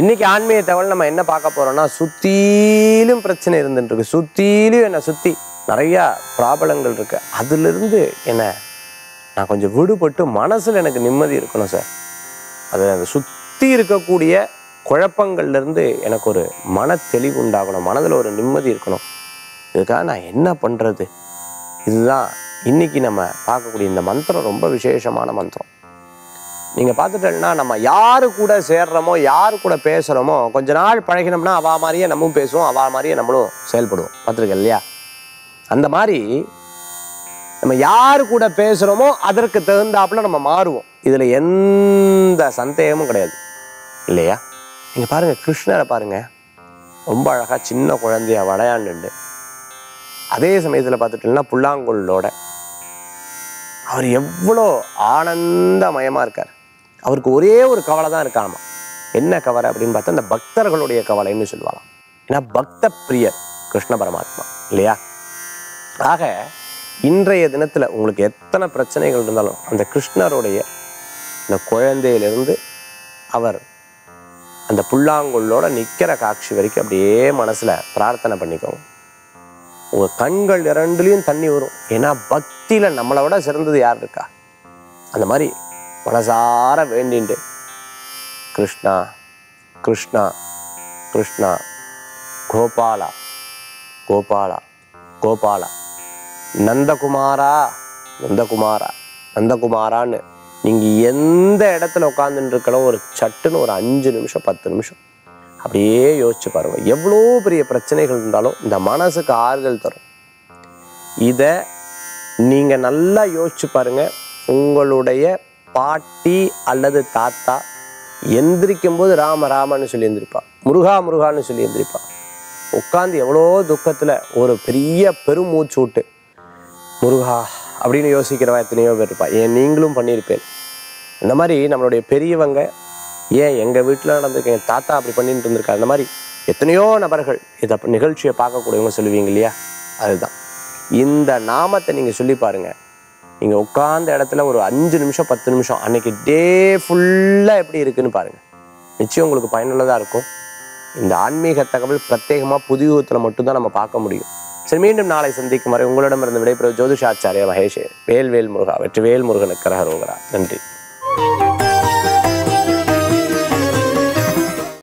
இன்னைக்கு ஆன்மீக தகவல் நம்ம என்ன பார்க்க போறோம்னா சுத்திலும் பிரச்சனை இருந்துட்டு இருக்கு சுத்திலும் என்னை சுத்தி நிறைய ப்ராப்ளங்கள் இருக்கு அதுல இருந்து என்ன நான் கொஞ்சம் விடுபட்டு மனசுல எனக்கு நிம்மதி இருக்கணும் சார் அது அந்த சுத்தி இருக்கக்கூடிய குழப்பங்கள்ல இருந்து எனக்கு ஒரு மன தெளிவு உண்டாகணும் மனதுல ஒரு நிம்மதி இருக்கணும் இதுக்காக நான் என்ன பண்றது இதுதான் இன்னைக்கு நம்ம பார்க்கக்கூடிய இந்த மந்திரம் ரொம்ப விசேஷமான மந்திரம் நீங்கள் பார்த்துட்டேன்னா நம்ம யாரு கூட சேர்றோமோ யாரு கூட பேசுகிறோமோ கொஞ்ச நாள் பழகினோம்னா அவா மாதிரியே நம்மளும் பேசுவோம் அவா மாதிரியே நம்மளும் செயல்படுவோம் பார்த்துருக்க இல்லையா அந்த மாதிரி நம்ம யாரு கூட பேசுகிறோமோ அதற்கு தகுந்தாப்புல நம்ம மாறுவோம் இதில் எந்த சந்தேகமும் கிடையாது இல்லையா நீங்கள் பாருங்கள் கிருஷ்ணரை பாருங்க ரொம்ப அழகாக சின்ன குழந்தைய விளையாண்டுண்டு அதே சமயத்தில் பார்த்துட்டீங்கன்னா புல்லாங்குழலோட அவர் எவ்வளோ ஆனந்தமயமாக இருக்கார் அவருக்கு ஒரே ஒரு கவலை தான் இருக்காமா என்ன கவலை அப்படின்னு பார்த்தா அந்த பக்தர்களுடைய கவலைன்னு சொல்லுவாங்க ஏன்னா பக்த பிரியர் கிருஷ்ண பரமாத்மா இல்லையா ஆக இன்றைய தினத்தில் உங்களுக்கு எத்தனை பிரச்சனைகள் இருந்தாலும் அந்த கிருஷ்ணருடைய இந்த குழந்தையிலிருந்து அவர் அந்த புல்லாங்குழலோட நிற்கிற காட்சி வரைக்கும் அப்படியே மனசில் பிரார்த்தனை பண்ணிக்கோங்க உங்க கண்கள் இரண்டுலையும் தண்ணி வரும் ஏன்னா பக்தியில நம்மளை விட சிறந்தது யார் இருக்கா அந்த மாதிரி மனசார வேண்டிண்டு கிருஷ்ணா கிருஷ்ணா கிருஷ்ணா கோபாலா கோபாலா கோபாலா நந்தகுமாரா நந்தகுமாரா நந்தகுமாரான்னு நீங்க எந்த இடத்துல உட்காந்துட்டு இருக்கணும் ஒரு சட்டுன்னு ஒரு அஞ்சு நிமிஷம் பத்து நிமிஷம் அப்படியே யோசிச்சு பாருங்க எவ்வளோ பெரிய பிரச்சனைகள் இருந்தாலும் இந்த மனசுக்கு ஆறுதல் தரும் இதை நீங்க நல்லா யோசிச்சு பாருங்க உங்களுடைய பாட்டி அல்லது தாத்தா எந்திரிக்கும் போது ராம ராமன்னு சொல்லி எந்திரிப்பா முருகா முருகான்னு சொல்லி எந்திரிப்பா உட்காந்து எவ்வளோ துக்கத்துல ஒரு பெரிய பெருமூச்சு விட்டு முருகா அப்படின்னு யோசிக்கிறவா எத்தனையோ பேர் இருப்பா ஏன் நீங்களும் பண்ணியிருப்பேன் இந்த மாதிரி நம்மளுடைய பெரியவங்க ஏன் எங்கள் வீட்டில் நடந்திருக்க என் தாத்தா அப்படி பண்ணிட்டு இருந்திருக்காரு அந்த மாதிரி எத்தனையோ நபர்கள் இதை நிகழ்ச்சியை பார்க்கக்கூடியவங்க சொல்லுவீங்க இல்லையா அதுதான் இந்த நாமத்தை நீங்கள் சொல்லி பாருங்க நீங்கள் உட்கார்ந்த இடத்துல ஒரு அஞ்சு நிமிஷம் பத்து நிமிஷம் அன்னைக்கு டே ஃபுல்லாக எப்படி இருக்குன்னு பாருங்க நிச்சயம் உங்களுக்கு பயனுள்ளதாக இருக்கும் இந்த ஆன்மீக தகவல் பிரத்யேகமாக புது யுகத்தில் மட்டும்தான் நம்ம பார்க்க முடியும் சரி மீண்டும் நாளை சந்திக்கும் வரை உங்களிடமிருந்து விடைபெறுவது ஜோதிஷாச்சாரிய மகேஷ் வேல்வேல் முருகா வெற்றி வேல் முருகனுக்கு கரகரோகரா நன்றி